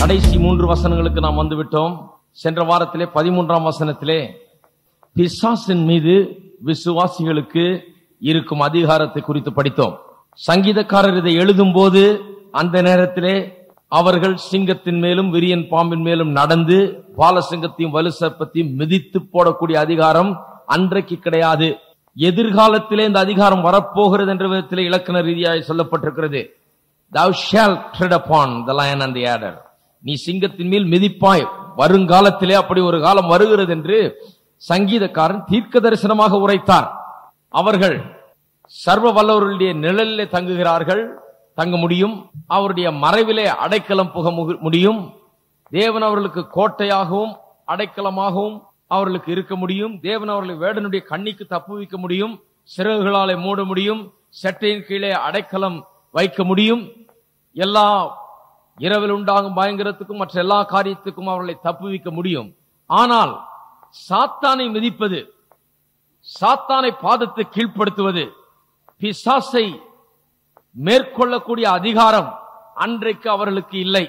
கடைசி மூன்று வசனங்களுக்கு நாம் வந்துவிட்டோம் சென்ற வாரத்திலே பதிமூன்றாம் வசனத்திலே பிசாசின் மீது விசுவாசிகளுக்கு இருக்கும் அதிகாரத்தை குறித்து படித்தோம் சங்கீதக்காரர் இதை எழுதும் போது அந்த நேரத்திலே அவர்கள் சிங்கத்தின் மேலும் விரியன் பாம்பின் மேலும் நடந்து பாலசிங்கத்தையும் வலு சர்ப்பத்தையும் மிதித்து போடக்கூடிய அதிகாரம் அன்றைக்கு கிடையாது எதிர்காலத்திலே இந்த அதிகாரம் வரப்போகிறது என்ற விதத்திலே இலக்கண ரீதியாக சொல்லப்பட்டிருக்கிறது thou shalt tread upon the lion and the adder நீ சிங்கத்தின் மேல் மிதிப்பாய் வருங்காலத்திலே அப்படி ஒரு காலம் வருகிறது என்று சங்கீதக்காரன் தீர்க்க தரிசனமாக உரைத்தார் அவர்கள் சர்வ வல்லவர்களுடைய நிழலிலே தங்குகிறார்கள் தங்க முடியும் அவருடைய மறைவிலே அடைக்கலம் புக முகு- முடியும் தேவன் அவர்களுக்கு கோட்டையாகவும் அடைக்கலமாகவும் அவர்களுக்கு இருக்க முடியும் தேவன் அவர்களை வேடனுடைய கண்ணிக்கு தப்புவிக்க முடியும் சிறகுகளாலே மூட முடியும் செட்டையின் கீழே அடைக்கலம் வைக்க முடியும் எல்லா இரவில் உண்டாகும் பயங்கரத்துக்கும் மற்ற எல்லா காரியத்துக்கும் அவர்களை தப்புவிக்க முடியும் ஆனால் சாத்தானை மிதிப்பது சாத்தானை பாதத்தை கீழ்ப்படுத்துவது பிசாசை மேற்கொள்ளக்கூடிய அதிகாரம் அன்றைக்கு அவர்களுக்கு இல்லை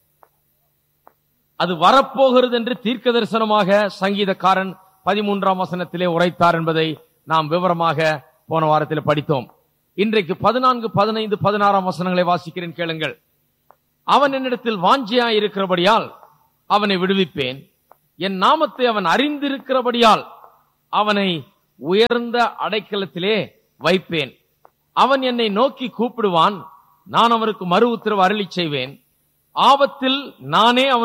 அது வரப்போகிறது என்று தீர்க்க தரிசனமாக சங்கீதக்காரன் பதிமூன்றாம் வசனத்திலே உரைத்தார் என்பதை நாம் விவரமாக போன வாரத்தில் படித்தோம் இன்றைக்கு பதினான்கு பதினைந்து பதினாறாம் வசனங்களை வாசிக்கிறேன் கேளுங்கள் அவன் என்னிடத்தில் வாஞ்சியாய் இருக்கிறபடியால் அவனை விடுவிப்பேன் என் நாமத்தை அவன் அறிந்திருக்கிறபடியால் அவனை உயர்ந்த அடைக்கலத்திலே வைப்பேன் அவன் என்னை நோக்கி கூப்பிடுவான் நான் அவனுக்கு மறு உத்தரவு அருளிச் செய்வேன் ஆபத்தில் நானே அவன்